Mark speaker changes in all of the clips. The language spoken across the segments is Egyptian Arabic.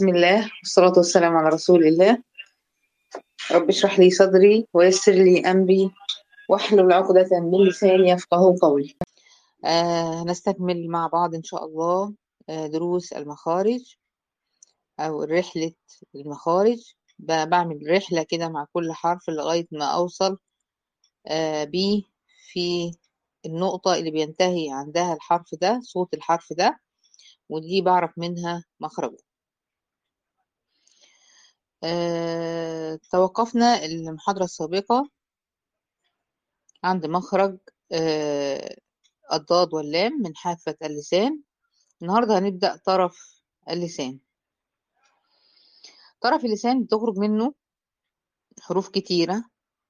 Speaker 1: بسم الله والصلاة والسلام على رسول الله رب اشرح لي صدري ويسر لي أمري واحلل عقدة من لساني يفقه قولي آه نستكمل مع بعض إن شاء الله آه دروس المخارج أو رحلة المخارج ب- بعمل رحلة كده مع كل حرف لغاية ما أوصل آه بيه في النقطة اللي بينتهي عندها الحرف ده صوت الحرف ده ودي بعرف منها مخرجه آه توقفنا المحاضرة السابقة عند مخرج آه الضاد واللام من حافة اللسان النهاردة هنبدأ طرف اللسان طرف اللسان بتخرج منه حروف كتيرة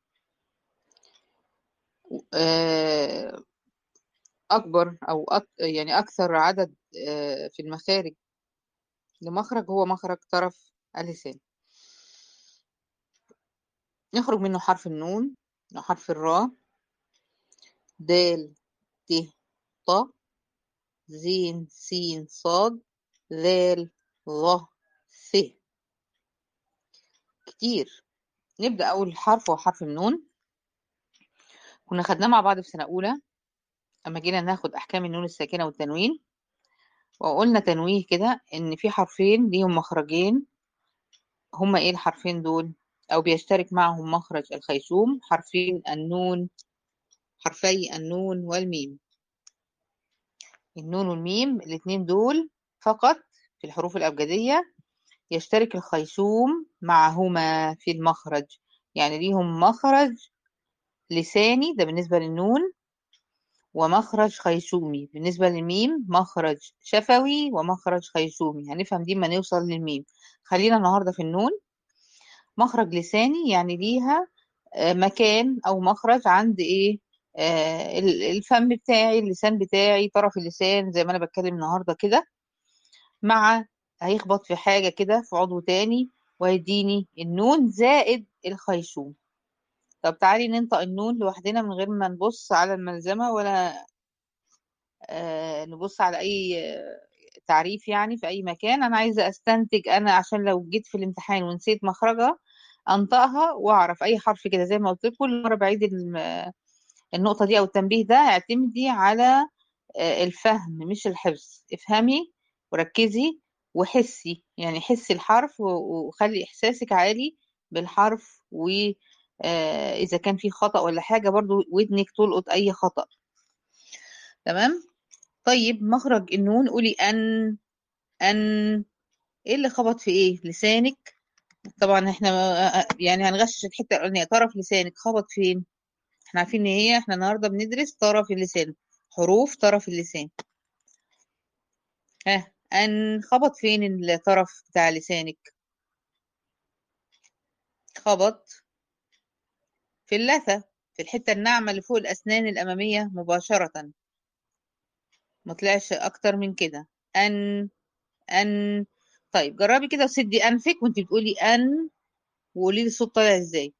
Speaker 1: آه أكبر أو أك يعني أكثر عدد آه في المخارج لمخرج هو مخرج طرف اللسان يخرج منه حرف النون وحرف الراء دال ت ط زين سين صاد ذال ظ ث كتير نبدأ أول حرف هو حرف النون كنا خدناه مع بعض في سنة أولى أما جينا ناخد أحكام النون الساكنة والتنوين وقلنا تنويه كده إن في حرفين ليهم مخرجين هما إيه الحرفين دول أو بيشترك معهم مخرج الخيشوم حرفين النون حرفي النون والميم النون والميم الاتنين دول فقط في الحروف الأبجدية يشترك الخيشوم معهما في المخرج يعني ليهم مخرج لساني ده بالنسبة للنون ومخرج خيشومي بالنسبة للميم مخرج شفوي ومخرج خيشومي هنفهم دي ما نوصل للميم خلينا النهاردة في النون مخرج لساني يعني ليها آه، مكان أو مخرج عند إيه آه، ال- الفم بتاعي اللسان بتاعي طرف اللسان زي ما أنا بتكلم النهاردة كده مع هيخبط في حاجة كده في عضو تاني ويديني النون زائد الخيشوم طب تعالي ننطق النون لوحدنا من غير ما نبص على الملزمة ولا آه، نبص على أي آه، تعريف يعني في أي مكان أنا عايزة أستنتج أنا عشان لو جيت في الامتحان ونسيت مخرجها أنطقها وأعرف أي حرف كده زي ما قلت لكم كل مرة بعيد الم- النقطة دي أو التنبيه ده اعتمدي على آه، الفهم مش الحفظ افهمي وركزي وحسي يعني حسي الحرف و- وخلي إحساسك عالي بالحرف وإذا كان في خطأ ولا حاجة برضو ودنك تلقط أي خطأ تمام طيب مخرج النون قولي أن أن إيه اللي خبط في إيه لسانك طبعا إحنا يعني هنغشش الحتة الأولانية طرف لسانك خبط فين إحنا عارفين إن هي إحنا النهاردة بندرس طرف اللسان حروف طرف اللسان ها أن خبط فين الطرف بتاع لسانك خبط في اللثة في الحتة الناعمة اللي فوق الأسنان الأمامية مباشرة ما طلعش أكتر من كده أن أن طيب جربي كده وسدي أنفك وأنت بتقولي أن وقولي لي الصوت طالع إزاي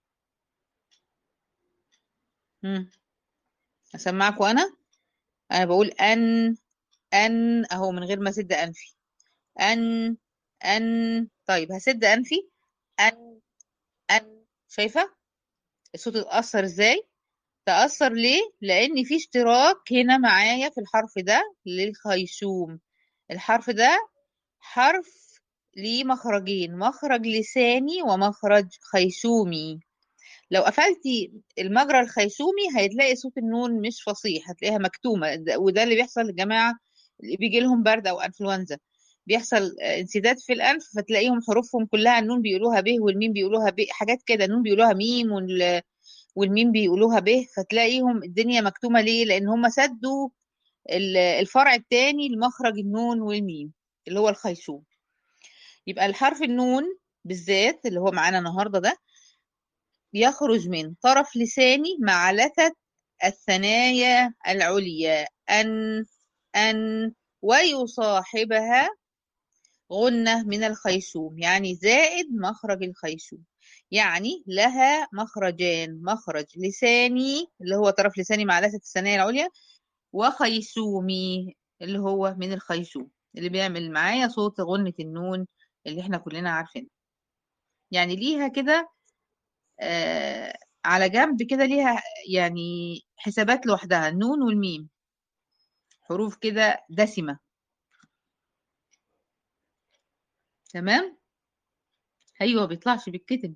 Speaker 1: مم. أسمعكوا أنا أنا بقول أن أن أهو من غير ما أسد أنفي أن أن طيب هسد أنفي أن أن شايفة الصوت اتأثر إزاي تأثر ليه لأن في اشتراك هنا معايا في الحرف ده للخيشوم الحرف ده حرف ليه مخرجين مخرج لساني ومخرج خيشومي لو قفلتي المجرى الخيشومي هتلاقي صوت النون مش فصيح هتلاقيها مكتومة ده- وده اللي بيحصل للجماعة اللي بيجي لهم برد أو أنفلونزا بيحصل آه، انسداد في الأنف فتلاقيهم حروفهم كلها النون بيقولوها ب والميم بيقولوها ب حاجات كده النون بيقولوها ميم وال... والميم بيقولوها ب فتلاقيهم الدنيا مكتومة ليه لأن هم سدوا ال- الفرع الثاني لمخرج النون والميم اللي هو الخيشوم يبقى الحرف النون بالذات اللي هو معانا النهارده ده يخرج من طرف لساني مع لثة الثنايا العليا أن أن ويصاحبها غنة من الخيشوم يعني زائد مخرج الخيشوم يعني لها مخرجان مخرج لساني اللي هو طرف لساني مع لثة الثنايا العليا وخيشومي اللي هو من الخيشوم اللي بيعمل معايا صوت غنة النون اللي احنا كلنا عارفينها يعني ليها كده آه على جنب كده ليها يعني حسابات لوحدها النون والميم حروف كده دسمة تمام ايوه بيطلعش بالكتم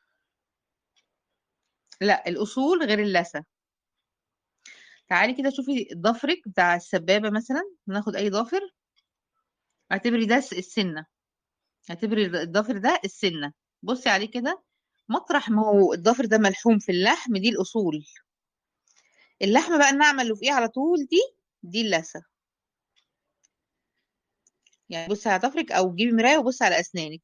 Speaker 1: لا الاصول غير اللثه تعالي كده شوفي ضفرك بتاع السبابه مثلا ناخد اي ضافر اعتبري ده السنه اعتبري الضفر ده السنه بصي عليه كده مطرح ما هو الضفر ده ملحوم في اللحم دي الاصول اللحمه بقى الناعمه اللي فوقيه على طول دي دي اللثه يعني بصي على ضفرك او جيبي مرايه وبصي على اسنانك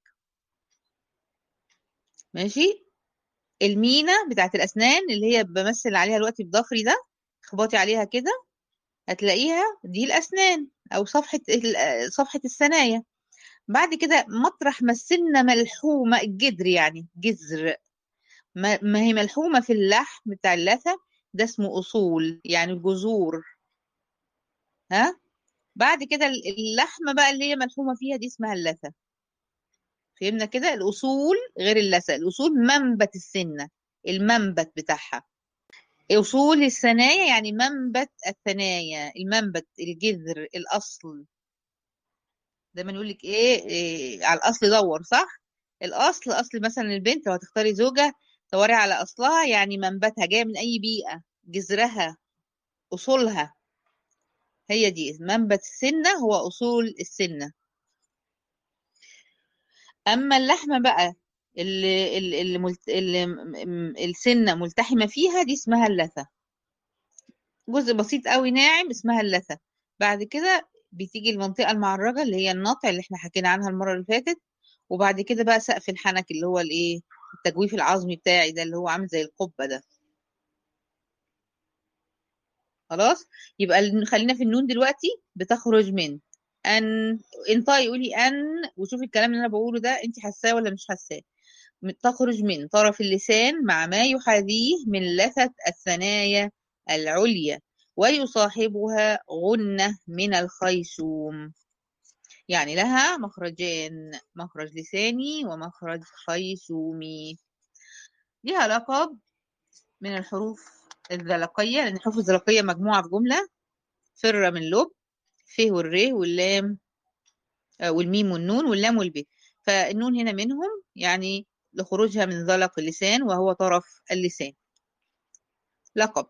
Speaker 1: ماشي المينا بتاعت الاسنان اللي هي بمثل عليها دلوقتي بضفري ده اخبطي عليها كده هتلاقيها دي الاسنان او صفحه صفحه الثنايا بعد كده مطرح ما السنه ملحومه الجدر يعني جذر ما ما هي ملحومه في اللحم بتاع اللثه ده اسمه اصول يعني الجذور ها بعد كده اللحمه بقى اللي هي ملحومه فيها دي اسمها اللثه فهمنا كده الاصول غير اللثه الاصول منبت السنه المنبت بتاعها اصول الثنايا يعني منبت الثنايا المنبت الجذر الاصل دايما يقول لك إيه, ايه على الاصل دور صح الاصل اصل مثلا البنت لو هتختاري زوجه دوري على اصلها يعني منبتها جايه من اي بيئه جذرها اصولها هي دي منبت السنه هو اصول السنه اما اللحمه بقى اللي, اللي, ملت... اللي السنه ملتحمه فيها دي اسمها اللثه جزء بسيط قوي ناعم اسمها اللثه بعد كده بتيجي المنطقه المعرجه اللي هي النطع اللي احنا حكينا عنها المره اللي فاتت وبعد كده بقى سقف الحنك اللي هو الايه التجويف العظمي بتاعي ده اللي هو عامل زي القبه ده خلاص يبقى خلينا في النون دلوقتي بتخرج من ان انطقي قولي ان وشوفي الكلام اللي انا بقوله ده انت حاساه ولا مش حاساه تخرج من طرف اللسان مع ما يحاذيه من لثة الثنايا العليا ويصاحبها غنة من الخيشوم يعني لها مخرجان مخرج لساني ومخرج خيشومي لها لقب من الحروف الذلقية لأن الحروف الذلقية مجموعة في جملة فر من لب ف والر واللام والميم والنون واللام والب فالنون هنا منهم يعني لخروجها من ذلق اللسان وهو طرف اللسان لقب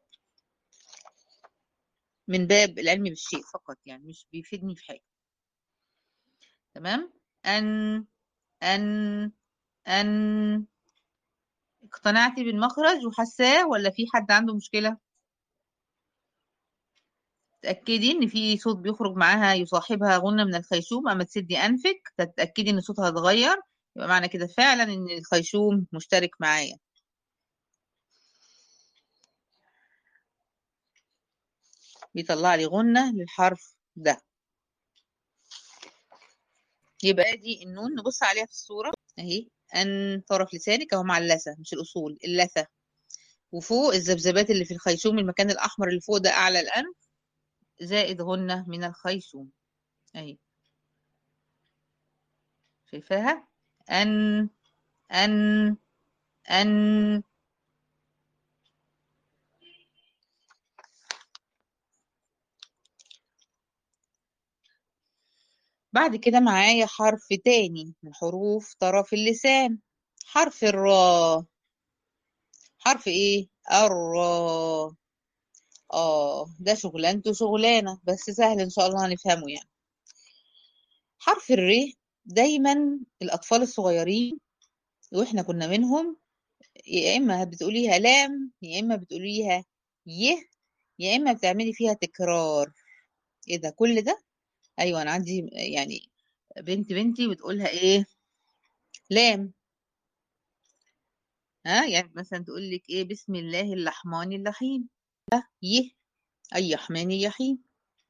Speaker 1: من باب العلم بالشيء فقط يعني مش بيفيدني في حاجة تمام أن أن أن اقتنعتي بالمخرج وحساه ولا في حد عنده مشكلة تأكدي إن في صوت بيخرج معاها يصاحبها غنة من الخيشوم أما تسدي أنفك تتأكدي إن صوتها اتغير يبقى معنى كده فعلا إن الخيشوم مشترك معايا بيطلع لي غنة للحرف ده يبقى دي النون نبص عليها في الصورة اهي ان طرف لسانك اهو مع اللثة مش الأصول اللثة وفوق الذبذبات اللي في الخيشوم المكان الأحمر اللي فوق ده أعلى الأنف زائد غنة من الخيشوم اهي شايفاها أن أن أن بعد كده معايا حرف تاني من حروف طرف اللسان حرف الراء حرف ايه الراء اه ده شغلانته شغلانة بس سهل ان شاء الله هنفهمه يعني حرف الر دايما الاطفال الصغيرين واحنا كنا منهم يا اما بتقوليها لام يا اما بتقوليها ي يا اما بتعملي فيها تكرار ايه ده كل ده ايوه انا عندي يعني بنت بنتي بتقولها ايه لام ها يعني مثلا تقول لك ايه بسم الله الرحمن الرحيم يه اي رحمن يحيم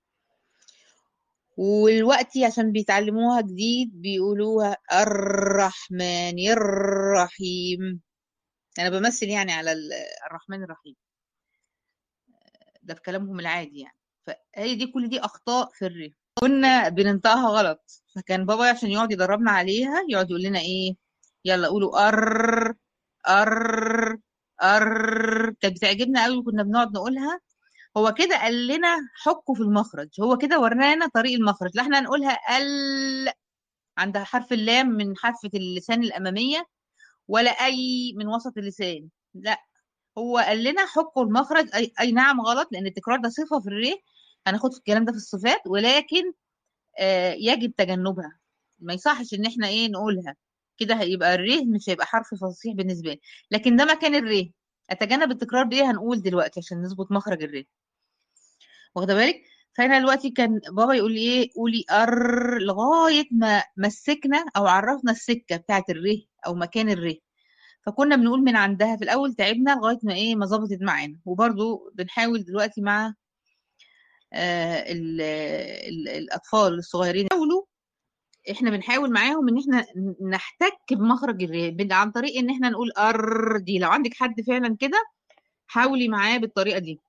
Speaker 1: والوقت عشان بيتعلموها جديد بيقولوها الرحمن الرحيم انا بمثل يعني على الرحمن الرحيم ده في كلامهم العادي يعني فهي دي كل دي اخطاء في الر كنا بننطقها غلط فكان بابا عشان يقعد يدربنا عليها يقعد يقول لنا ايه يلا قولوا ار ار ار كانت بتعجبنا قوي وكنا بنقعد نقولها هو كده قال لنا حكوا في المخرج هو كده ورانا طريق المخرج لا احنا هنقولها ال عند حرف اللام من حافة اللسان الأمامية ولا أي من وسط اللسان لا هو قال لنا حكوا المخرج أي, أي نعم غلط لأن التكرار ده صفة في الري هناخد الكلام ده في الصفات ولكن آه يجب تجنبها ما يصحش ان احنا ايه نقولها كده هيبقى الري مش هيبقى حرف فصيح بالنسبة لي لكن ده مكان الري اتجنب التكرار بايه هنقول دلوقتي عشان نظبط مخرج الري واخده بالك فانا دلوقتي كان بابا يقول لي ايه قولي ار لغايه ما مسكنا او عرفنا السكه بتاعه الري او مكان الري فكنا بنقول من عندها في الاول تعبنا لغايه ما ايه ما ظبطت معانا وبرضو بنحاول دلوقتي مع آه ال ال الاطفال الصغيرين يحاولوا احنا بنحاول معاهم ان احنا نحتك بمخرج الري عن طريق ان احنا نقول ار دي لو عندك حد فعلا كده حاولي معاه بالطريقه دي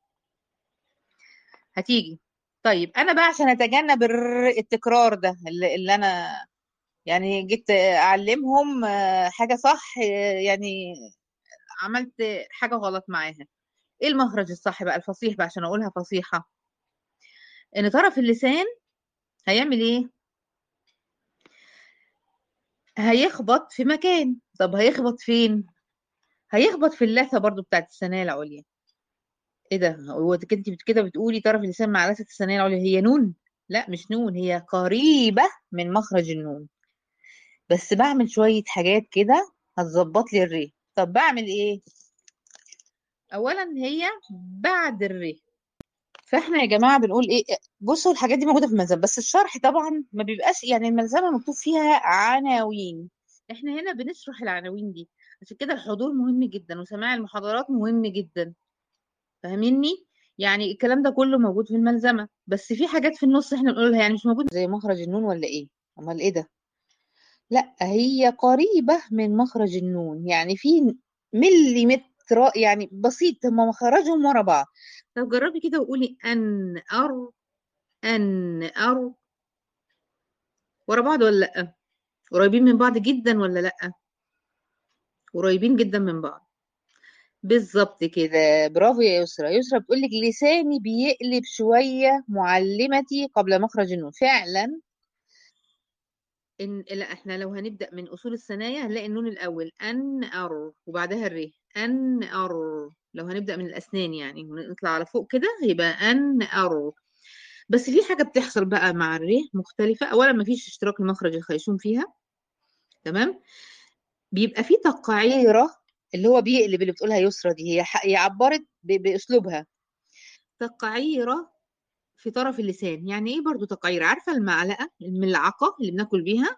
Speaker 1: هتيجي طيب انا بقى عشان اتجنب التكرار ده اللي, اللي انا يعني جيت اعلمهم حاجه صح يعني عملت حاجه غلط معاها ايه المخرج الصح بقى الفصيح بقى عشان اقولها فصيحه ان طرف اللسان هيعمل ايه هيخبط في مكان طب هيخبط فين هيخبط في اللثه برضو بتاعت الثنايا العليا ايه ده هو انت كده بتقولي طرف اللسان مع لثه الثنايا العليا هي نون لا مش نون هي قريبه من مخرج النون بس بعمل شويه حاجات كده هتظبط لي الري طب بعمل ايه اولا هي بعد الري فاحنا يا جماعه بنقول ايه بصوا الحاجات دي موجوده في الملزمه بس الشرح طبعا ما بيبقاش يعني الملزمه مكتوب فيها عناوين احنا هنا بنشرح العناوين دي عشان كده الحضور مهم جدا وسماع المحاضرات مهم جدا فاهميني يعني الكلام ده كله موجود في الملزمه بس في حاجات في النص احنا بنقولها يعني مش موجود زي مخرج النون ولا ايه امال ايه ده لا هي قريبه من مخرج النون يعني في مليمتر يعني بسيط هم مخرجهم ورا بعض طب جربي كده وقولي ان ار ان ار ورا بعض ولا لا قريبين من بعض جدا ولا لا قريبين جدا من بعض بالظبط كده برافو يا يسرا يسرا بتقول لك لساني بيقلب شويه معلمتي قبل مخرج النون فعلا إن لا احنا لو هنبدا من اصول الثنايا هنلاقي النون الاول ان ار وبعدها الر ان ار لو هنبدا من الاسنان يعني ونطلع على فوق كده يبقى ان ار بس في حاجه بتحصل بقى مع الر مختلفه اولا ما فيش اشتراك لمخرج الخيشوم فيها تمام بيبقى في تقعيره اللي هو بيقلب اللي بتقولها يسرا دي هي هي عبرت باسلوبها تقعيره في طرف اللسان يعني ايه برضو تقعيره عارفه المعلقه الملعقه اللي بناكل بيها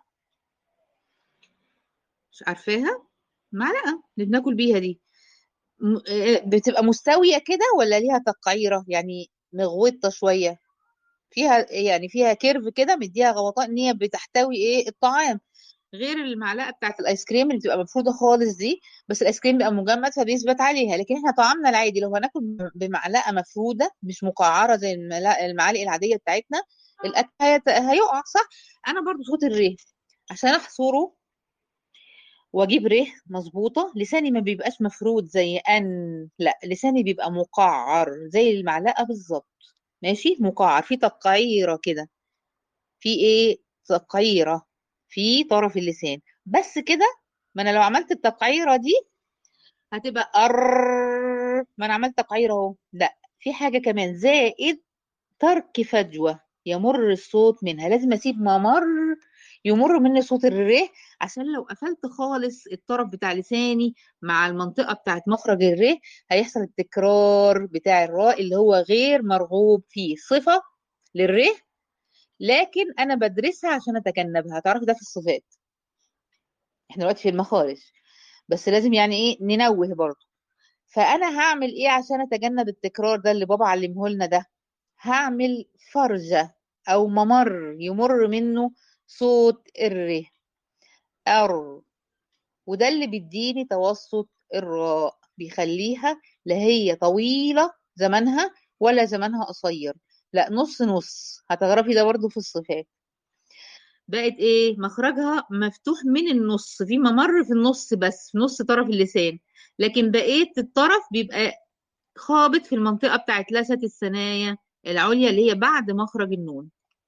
Speaker 1: مش عارفاها معلقه اللي بناكل بيها دي بتبقى مستويه كده ولا ليها تقعيره يعني مغوطه شويه فيها يعني فيها كيرف كده مديها غوطاء ان هي بتحتوي ايه الطعام غير المعلقه بتاعت الايس كريم اللي بتبقى مفروده خالص دي بس الايس كريم بيبقى مجمد فبيثبت عليها لكن احنا طعامنا العادي لو هناكل بمعلقه مفروده مش مقعره زي المعالق العاديه بتاعتنا الاكل هيقع صح انا برضو صوت الريه عشان احصره واجيب ريه مظبوطه لساني ما بيبقاش مفرود زي ان لا لساني بيبقى مقعر زي المعلقه بالظبط ماشي مقعر في تقعيره كده في ايه تقعيره في طرف اللسان بس كده ما انا لو عملت التقعيره دي هتبقى ار ما انا عملت تقعيره اهو لا في حاجه كمان زائد ترك فجوه يمر الصوت منها لازم اسيب ممر يمر مني صوت الر عشان لو قفلت خالص الطرف بتاع لساني مع المنطقه بتاعت مخرج الر هيحصل التكرار بتاع الراء اللي هو غير مرغوب فيه صفه للر لكن انا بدرسها عشان اتجنبها هتعرفي ده في الصفات احنا دلوقتي في المخارج بس لازم يعني ايه ننوه برضه فانا هعمل ايه عشان اتجنب التكرار ده اللي بابا علمه لنا ده هعمل فرجه او ممر يمر منه صوت الر ار وده اللي بيديني توسط الراء بيخليها لا هي طويله زمانها ولا زمانها قصير لا نص نص هتعرفي ده برضو في الصفات بقت ايه مخرجها مفتوح من النص في ممر في النص بس في نص طرف اللسان لكن بقية الطرف بيبقى خابط في المنطقة بتاعت لثة الثنايا العليا اللي هي بعد مخرج النون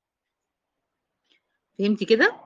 Speaker 1: فهمتي كده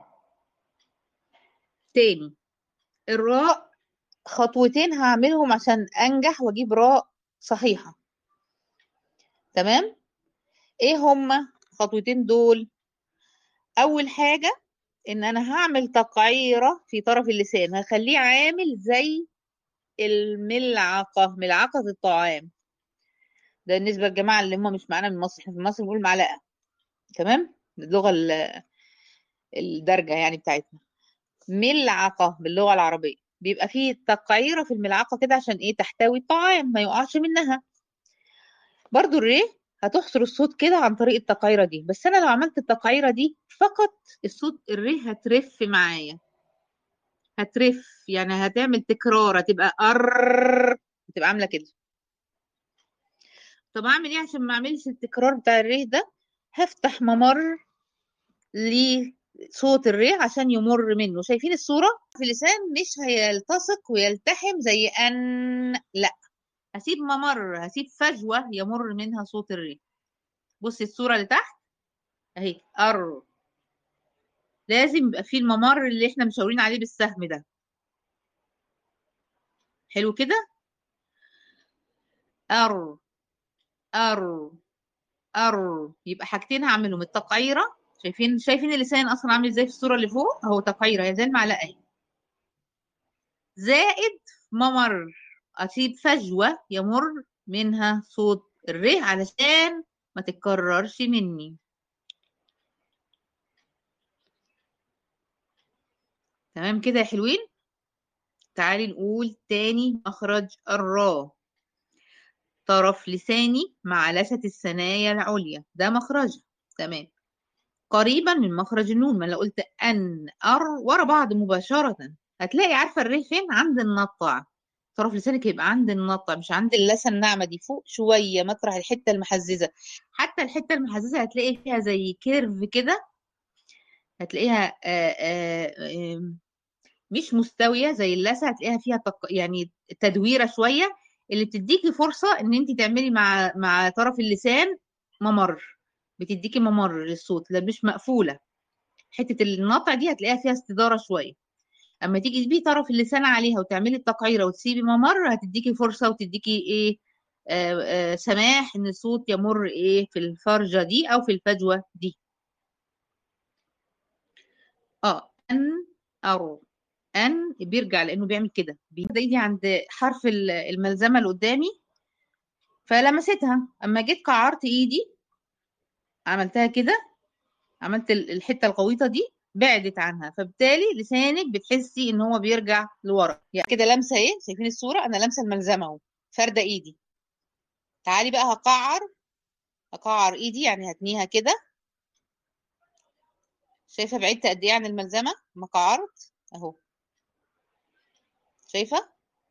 Speaker 1: تاني الراء خطوتين هعملهم عشان انجح واجيب راء صحيحة تمام ايه هما خطوتين دول اول حاجة ان انا هعمل تقعيرة في طرف اللسان هخليه عامل زي الملعقة ملعقة الطعام ده بالنسبة للجماعة اللي هم مش معانا من مصر احنا في مصر بنقول معلقة تمام اللغة ال- الدارجة يعني بتاعتنا ملعقة باللغة العربية بيبقى فيه تقعيرة في الملعقة كده عشان ايه تحتوي الطعام ما يقعش منها برضو الري هتحصر الصوت كده عن طريق التقعيرة دي بس انا لو عملت التقعيرة دي فقط الصوت الري هترف معايا هترف يعني هتعمل تكرار هتبقى ار هتبقى عاملة كده طب اعمل ايه عشان ما اعملش التكرار بتاع الري ده هفتح ممر لصوت الري عشان يمر منه شايفين الصورة في اللسان مش هيلتصق ويلتحم زي ان لا هسيب ممر هسيب فجوة يمر منها صوت الري بصي الصورة اللي تحت اهي ار لازم يبقى فيه الممر اللي احنا مشاورين عليه بالسهم ده حلو كده ار ار ار يبقى حاجتين هعملهم التقعيرة شايفين شايفين اللسان اصلا عامل ازاي في الصورة اللي فوق اهو تقعيرة هي زي المعلقة اهي زائد ممر اسيب فجوة يمر منها صوت الري علشان ما تتكررش مني تمام كده يا حلوين تعالي نقول تاني مخرج الراء طرف لساني مع لثة الثنايا العليا ده مخرجها تمام قريبا من مخرج النون ما لو قلت ان ار ورا بعض مباشرة هتلاقي عارفة الري فين عند النطع طرف لسانك يبقى عند النطع مش عند اللثة الناعمة دي فوق شوية مطرح الحتة المحززة حتى الحتة المحززة هتلاقي فيها زي كيرف كده هتلاقيها آآ آآ مش مستوية زي اللثة هتلاقيها فيها تق... يعني تدويرة شوية اللي بتديكي فرصة ان انت تعملي مع مع طرف اللسان ممر بتديكي ممر للصوت لا مش مقفولة حتة النطع دي هتلاقيها فيها استدارة شوية اما تيجي تسيبي طرف اللسان عليها وتعملي التقعيرة وتسيبي ممر هتديكي فرصة وتديكي ايه آه آه سماح ان الصوت يمر ايه في الفرجة دي او في الفجوة دي اه ان ارو ان بيرجع لانه بيعمل كده بيمد ايدي عند حرف الملزمه اللي قدامي فلمستها اما جيت قعرت ايدي عملتها كده عملت الحته الغويطه دي بعدت عنها فبالتالي لسانك بتحسي ان هو بيرجع لورا يعني كده لامسه ايه شايفين الصوره انا لامسه الملزمه اهو فارده ايدي تعالي بقى هقعر هقعر ايدي يعني هتنيها كده شايفه بعدت قد ايه عن الملزمه ما قعرت اهو شايفه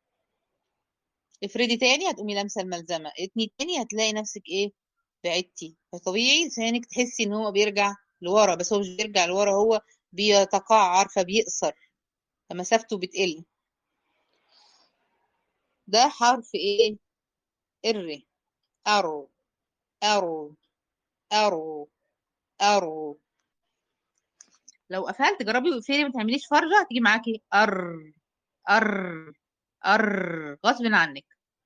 Speaker 1: افردي تاني هتقومي لامسه الملزمه اتني تاني هتلاقي نفسك ايه بعدتي فطبيعي لسانك تحسي ان هو بيرجع لورا بس هو مش بيرجع لورا هو بيتقعر فبيقصر فمسافته بتقل ده حرف ايه الر ارو ارو ارو ارو لو قفلت جربي وقفلي ما تعمليش فرجه هتيجي معاكي ار ار ار غصب عنك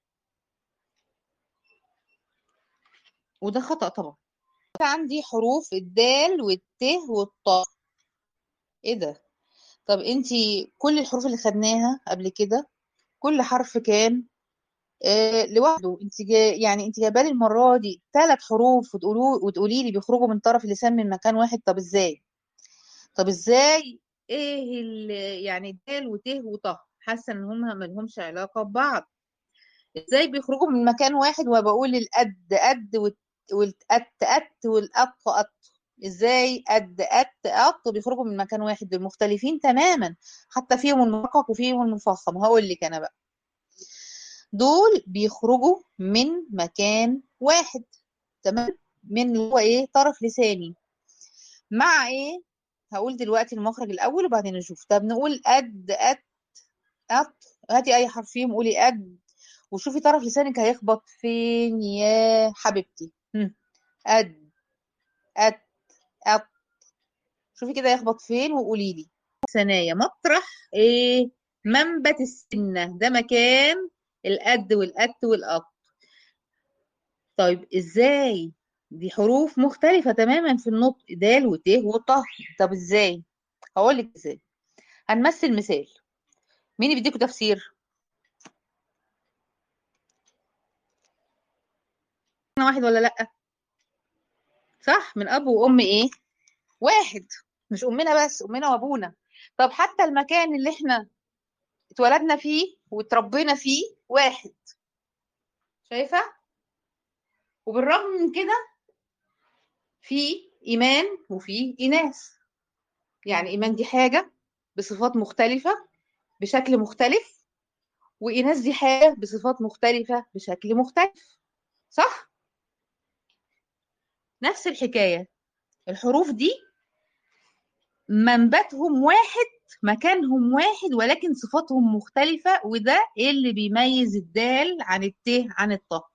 Speaker 1: وده خطأ طبعا عندي حروف الدال والت والطاء ايه ده طب انتي كل الحروف اللي خدناها قبل كده كل حرف كان آه لوحده انت جا يعني انت جايبه لي المره دي ثلاث حروف وتقولوا وتقولي لي بيخرجوا من طرف اللسان من مكان واحد طب ازاي طب ازاي ايه يعني دال وت وط حاسه ان هم ما لهمش علاقه ببعض ازاي بيخرجوا من مكان واحد وبقول القد قد والأت أت والأط أط ازاي قد أت أط بيخرجوا من مكان واحد دول مختلفين تماما حتى فيهم المرقق وفيهم المفخم هقول لك انا بقى دول بيخرجوا من مكان واحد تمام من اللي هو ايه طرف لساني مع ايه هقول دلوقتي المخرج الاول وبعدين نشوف طب نقول قد قد قد هاتي اي حرف فيهم قولي قد وشوفي طرف لسانك هيخبط فين يا حبيبتي هم. قد قد قد شوفي كده يخبط فين وقولي لي ثنايا مطرح ايه منبت السنة ده مكان القد والقت والقط طيب ازاي دي حروف مختلفة تماما في النطق دال وت وط طب ازاي هقول لك ازاي هنمثل مثال مين اللي بيديكوا تفسير انا واحد ولا لا صح من اب وام ايه واحد مش امنا بس امنا وابونا طب حتى المكان اللي احنا اتولدنا فيه واتربينا فيه واحد شايفه وبالرغم من كده في ايمان وفي اناث يعني ايمان دي حاجه بصفات مختلفه بشكل مختلف وإناث دي حاجة بصفات مختلفة بشكل مختلف صح؟ نفس الحكاية الحروف دي منبتهم واحد مكانهم واحد ولكن صفاتهم مختلفة وده اللي بيميز الدال عن الت عن الطاء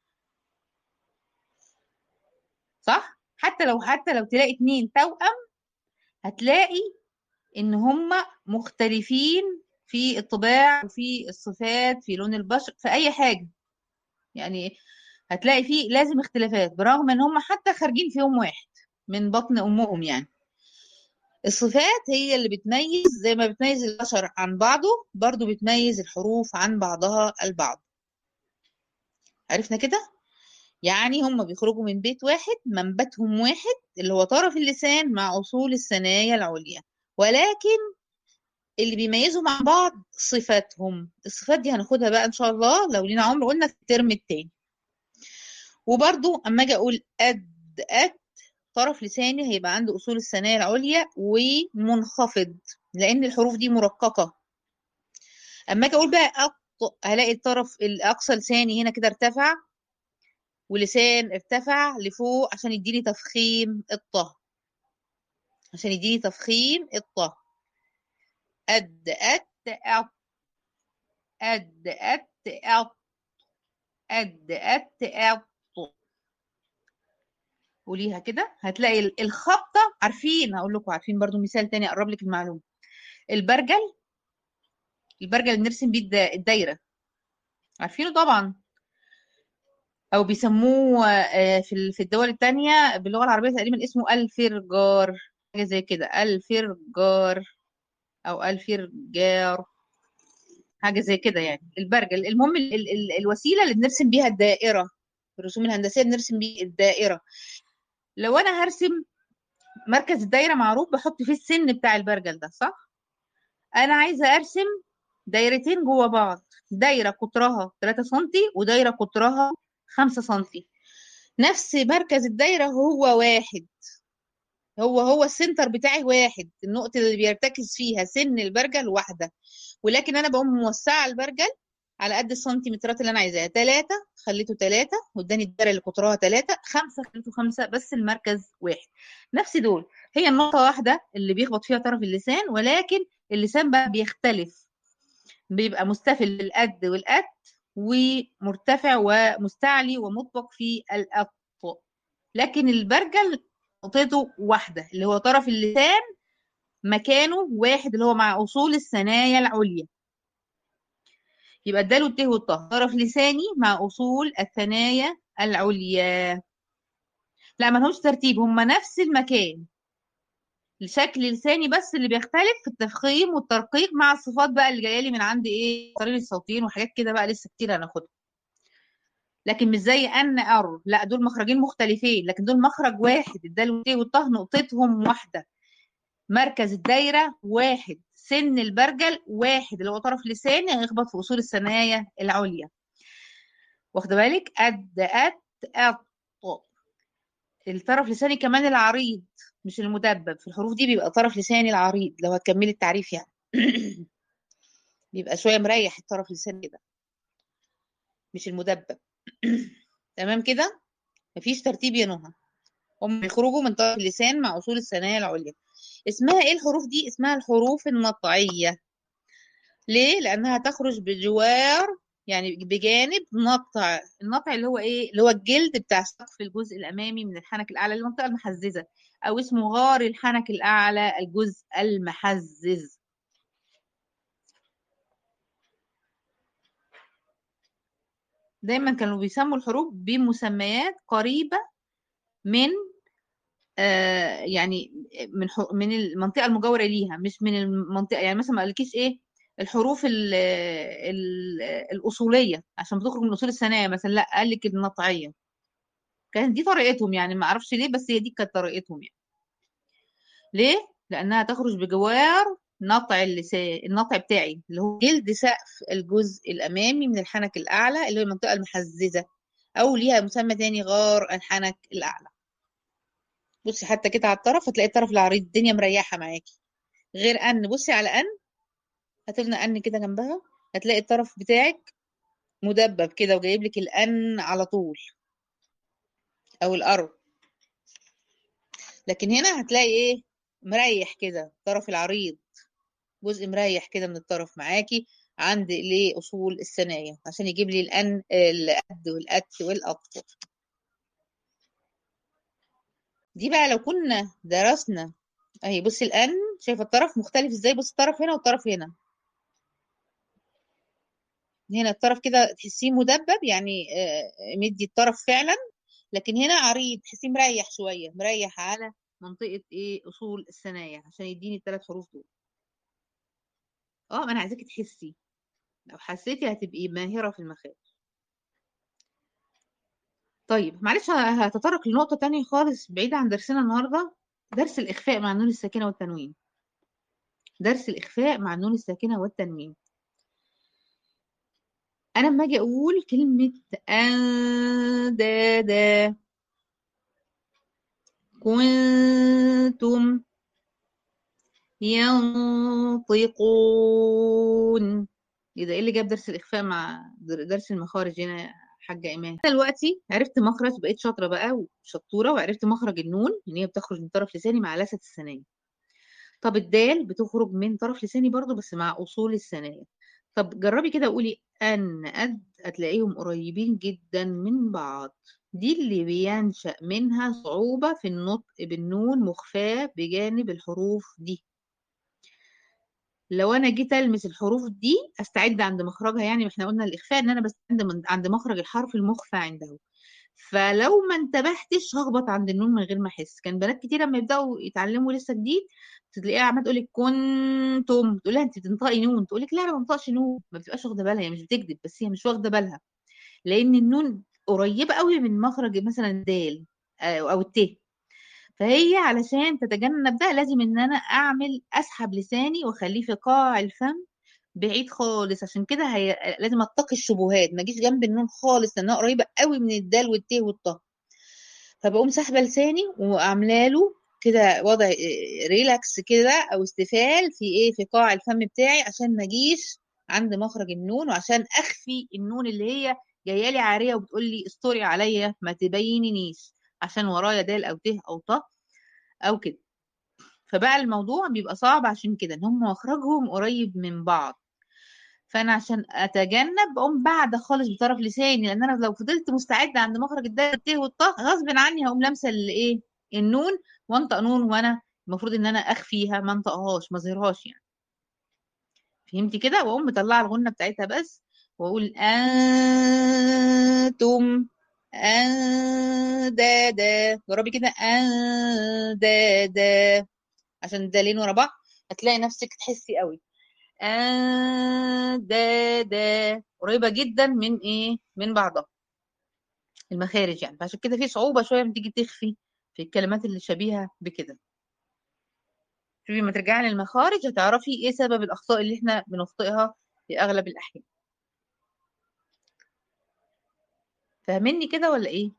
Speaker 1: صح؟ حتى لو حتى لو تلاقي اتنين توأم هتلاقي ان هما مختلفين في الطباع وفي الصفات في لون البشر في اي حاجه يعني هتلاقي فيه لازم اختلافات برغم ان هم حتى خارجين في يوم واحد من بطن امهم يعني الصفات هي اللي بتميز زي ما بتميز البشر عن بعضه برضو بتميز الحروف عن بعضها البعض عرفنا كده يعني هم بيخرجوا من بيت واحد منبتهم واحد اللي هو طرف اللسان مع اصول الثنايا العليا ولكن اللي بيميزهم عن بعض صفاتهم الصفات دي هناخدها بقى ان شاء الله لو لينا عمر قلنا في الترم التاني وبرضو اما اجي اقول قد قد طرف لساني هيبقى عنده اصول الثنايا العليا ومنخفض لان الحروف دي مرققه اما اجي اقول بقى أط هلاقي الطرف الاقصى لساني هنا كده ارتفع ولسان ارتفع لفوق عشان يديني تفخيم الطه عشان يديني تفخيم الطه قد قد أط قد قد أط قد قد أط قوليها كده هتلاقي الخبطة عارفين هقول لكم عارفين برضو مثال تاني أقرب لك المعلومة البرجل البرجل اللي بنرسم بيه الدايرة عارفينه طبعا أو بيسموه في في الدول التانية باللغة العربية تقريبا اسمه الفرجار حاجة زي كده الفرجار او الفرجار حاجه زي كده يعني البرجل المهم ال ال ال الوسيله اللي بنرسم بيها الدائره في الرسوم الهندسيه بنرسم بيه الدائره لو انا هرسم مركز الدايره معروف بحط فيه السن بتاع البرجل ده صح انا عايزه ارسم دايرتين جوه بعض دايره قطرها 3 سم ودايره قطرها 5 سم نفس مركز الدايره هو واحد هو هو السنتر بتاعي واحد النقطة اللي بيرتكز فيها سن البرجل واحدة ولكن أنا بقوم موسعة البرجل على قد السنتيمترات اللي أنا عايزاها تلاتة خليته تلاتة واداني الدايرة اللي قطرها تلاتة خمسة خليته خمسة بس المركز واحد نفس دول هي النقطة واحدة اللي بيخبط فيها طرف اللسان ولكن اللسان بقى بيختلف بيبقى مستفل للقد والقت ومرتفع ومستعلي ومطبق في القط لكن البرجل نقطته واحدة اللي هو طرف اللسان مكانه واحد اللي هو مع أصول الثنايا العليا يبقى الدال والت والطه طرف لساني مع أصول الثنايا العليا لا ما لهمش ترتيب هم نفس المكان الشكل لساني بس اللي بيختلف في التفخيم والترقيق مع الصفات بقى اللي جايه لي من عند ايه طريق الصوتيين وحاجات كده بقى لسه كتير هناخدها لكن مش زي ان ار لا دول مخرجين مختلفين لكن دول مخرج واحد الدال والت والطه نقطتهم واحده مركز الدايره واحد سن البرجل واحد اللي هو طرف لساني هيخبط في اصول الثنايا العليا واخده بالك قد ات ات الطرف لساني كمان العريض مش المدبب في الحروف دي بيبقى طرف لساني العريض لو هتكملي التعريف يعني بيبقى شويه مريح الطرف لساني كده مش المدبب تمام كده مفيش ترتيب يا نهى هم بيخرجوا من طرف اللسان مع أصول الثنايا العليا اسمها ايه الحروف دي اسمها الحروف النطعية ليه لأنها تخرج بجوار يعني بجانب نطع النطع اللي هو ايه اللي هو الجلد بتاع سقف الجزء الأمامي من الحنك الأعلى المنطقة المحززة أو اسمه غار الحنك الأعلى الجزء المحزز دايما كانوا بيسموا الحروف بمسميات قريبة من آه يعني من من المنطقة المجاورة ليها مش من المنطقة يعني مثلا ما قالكيش ايه الحروف ال ال الأصولية عشان بتخرج من أصول الثنايا مثلا لا قال لك النطعية كانت دي طريقتهم يعني ما اعرفش ليه بس هي دي كانت طريقتهم يعني ليه لأنها تخرج بجوار نطع اللسان النطع بتاعي اللي هو جلد سقف الجزء الأمامي من الحنك الأعلى اللي هو المنطقة المحززة أو ليها مسمى تاني غار الحنك الأعلى بصي حتى كده على الطرف هتلاقي الطرف العريض الدنيا مريحة معاكي غير أن بصي على أن هتلنا أن كده جنبها هتلاقي الطرف بتاعك مدبب كده وجايب لك الأن على طول أو الأرو لكن هنا هتلاقي إيه مريح كده الطرف العريض جزء مريح كده من الطرف معاكي عند لأصول الثنايا عشان يجيب لي الأن الأد والأت والأطفال دي بقى لو كنا درسنا اهي بصي الان شايفه الطرف مختلف ازاي بصي الطرف هنا والطرف هنا هنا الطرف كده تحسيه مدبب يعني مدي الطرف فعلا لكن هنا عريض تحسيه مريح شويه مريح على منطقه ايه اصول الثنايا عشان يديني الثلاث حروف دول اه ما انا عايزاكي تحسي لو حسيتي هتبقي ماهره في المخارج طيب معلش هتطرق لنقطة تانية خالص بعيدة عن درسنا النهاردة درس الإخفاء مع النون الساكنة والتنوين درس الإخفاء مع النون الساكنة والتنوين أنا لما أجي أقول كلمة أندادا كنتم ينطقون إذا إيه اللي جاب درس الإخفاء مع درس المخارج هنا حاجة إيمان أنا دلوقتي عرفت مخرج بقيت شاطرة بقى وشطورة وعرفت مخرج النون إن هي بتخرج من طرف لساني مع لثة الثنايا طب الدال بتخرج من طرف لساني برضو بس مع أصول الثنايا طب جربي كده قولي أن أد هتلاقيهم قريبين جدا من بعض دي اللي بينشأ منها صعوبة في النطق بالنون مخفاة بجانب الحروف دي لو انا جيت المس الحروف دي استعد عند مخرجها يعني احنا قلنا الاخفاء ان انا بستعد عند مخرج الحرف المخفى عنده فلو ما انتبهتش هخبط عند النون من غير ما احس كان بنات كتير لما يبداوا يتعلموا لسه جديد تلاقيها عماله تقول لك كنتم تقول لها انت بتنطقي نون تقول لك لا انا ما بنطقش نون ما بتبقاش واخده بالها هي مش بتكذب بس هي مش واخده بالها لان النون قريبه قوي من مخرج مثلا الدال او الت فهي علشان تتجنب ده لازم ان انا اعمل اسحب لساني واخليه في قاع الفم بعيد خالص عشان كده هي... لازم اتقي الشبهات ما اجيش جنب النون خالص لانها قريبه قوي من الدال والت والطه فبقوم ساحبه لساني وعامله له كده وضع ريلاكس كده او استفال في ايه في قاع الفم بتاعي عشان ما اجيش عند مخرج النون وعشان اخفي النون اللي هي جايه لي عاريه وبتقول لي استوري عليا ما تبيننيش عشان ورايا دال او ت او ط او كده فبقى الموضوع بيبقى صعب عشان كده ان هم مخرجهم قريب من بعض فانا عشان اتجنب بقوم بعد خالص بطرف لساني لان انا لو فضلت مستعده عند مخرج الدال الت والطاء غصب عني هقوم لامسه الايه النون وانطق نون وانا المفروض ان انا اخفيها ما انطقهاش ما اظهرهاش يعني فهمتي كده واقوم مطلعه الغنه بتاعتها بس واقول انتم أندادا جربي كده أندادا عشان الدالين ورا بعض هتلاقي نفسك تحسي قوي أندادا قريبة جدا من إيه من بعضها المخارج يعني فعشان كده في صعوبة شوية لما تيجي تخفي في الكلمات اللي شبيهة بكده شوفي ما ترجعي للمخارج هتعرفي ايه سبب الأخطاء اللي احنا بنخطئها في أغلب الأحيان فاهمني كده ولا ايه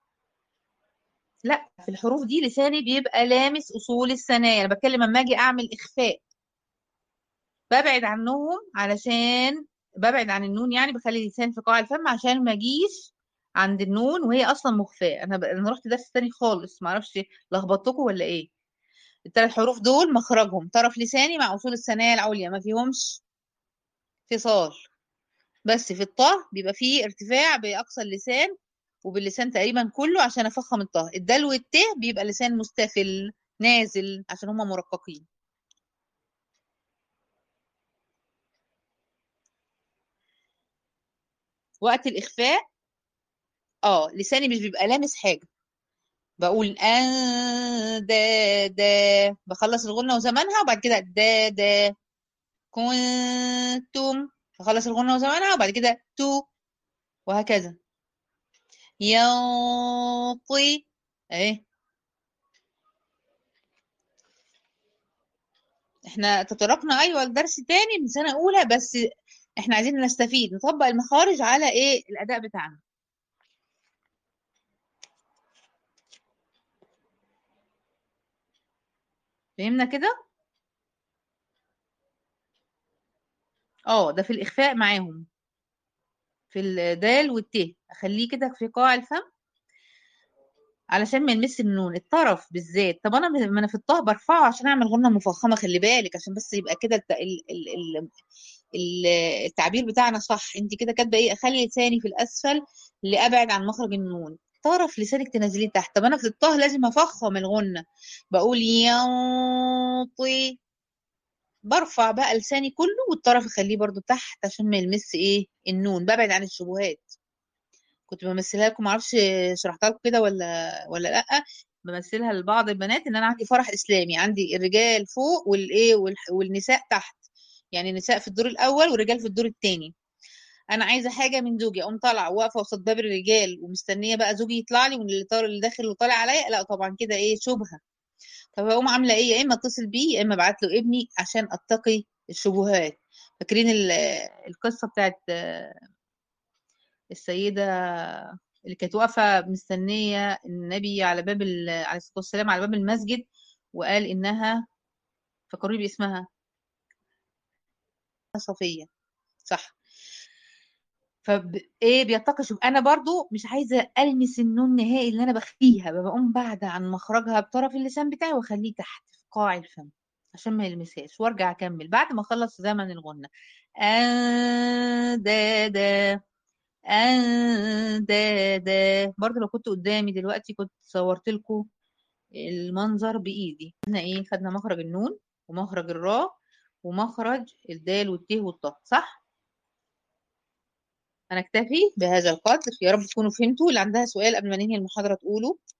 Speaker 1: لا في الحروف دي لساني بيبقى لامس اصول الثنايا انا بتكلم اما اجي اعمل اخفاء ببعد عنهم علشان ببعد عن النون يعني بخلي اللسان في قاع الفم عشان ما اجيش عند النون وهي اصلا مخفاه انا ب... انا رحت درس تاني خالص معرفش لخبطتكم ولا ايه الثلاث حروف دول مخرجهم طرف لساني مع اصول الثنايا العليا ما فيهمش فصال بس في الطه بيبقى فيه ارتفاع باقصى اللسان وباللسان تقريبا كله عشان افخم الطه الدال والت بيبقى لسان مستفل نازل عشان هما مرققين وقت الاخفاء اه لساني مش بيبقى لامس حاجه بقول ان دا دا بخلص الغنة وزمانها وبعد كده دا دا كنتم بخلص الغنة وزمانها وبعد كده تو وهكذا ينطي اهي احنا تطرقنا ايوه لدرس تاني من سنة اولى بس احنا عايزين نستفيد نطبق المخارج على ايه الاداء بتاعنا فهمنا كده اه ده في الاخفاء معاهم في الدال والت اخليه كده في قاع الفم علشان ما يلمس النون الطرف بالذات طب انا ما انا في الطه برفعه عشان اعمل غنه مفخمه خلي بالك عشان بس يبقى كده الت... ال... ال... ال... ال- التعبير بتاعنا صح انت كده كاتبه ايه اخلي لساني في الاسفل لابعد عن مخرج النون طرف لسانك تنزليه تحت طب انا في الطه لازم افخم الغنه بقول ينطي برفع بقى لساني كله والطرف اخليه برضو تحت عشان ما يلمس ايه النون ببعد عن الشبهات كنت بمثلها لكم معرفش شرحتها لكم كده ولا ولا لا بمثلها لبعض البنات ان انا عندي فرح اسلامي عندي الرجال فوق والايه والح- والنساء تحت يعني النساء في الدور الاول والرجال في الدور الثاني انا عايزه حاجه من زوجي اقوم طالعه واقفه قصاد باب الرجال ومستنيه بقى زوجي يطلع لي واللي طار اللي داخل وطالع عليا لا طبعا كده ايه شبهه طب هقوم عامله ايه يا اما اتصل بيه يا اما ابعت له ابني عشان اتقي الشبهات فاكرين ال- القصه بتاعت السيده اللي كانت واقفه مستنيه النبي على باب ال- عليه الصلاه والسلام على باب المسجد وقال انها فكروني باسمها صفيه صح فب... ايه بيتقي شوف انا برضو مش عايزه المس النون نهائي اللي انا بخفيها بقوم بعد عن مخرجها بطرف اللسان بتاعي واخليه تحت في قاع الفم عشان ما يلمسهاش وارجع اكمل بعد ما اخلص زمن الغنه آه دا دا آه دا دا برضو لو كنت قدامي دلوقتي كنت صورت لكم المنظر بايدي خدنا ايه خدنا مخرج النون ومخرج الراء ومخرج الدال والت والطاء صح أنا أكتفي بهذا القدر يا رب تكونوا فهمتوا اللي عندها سؤال قبل ما ننهي المحاضرة تقوله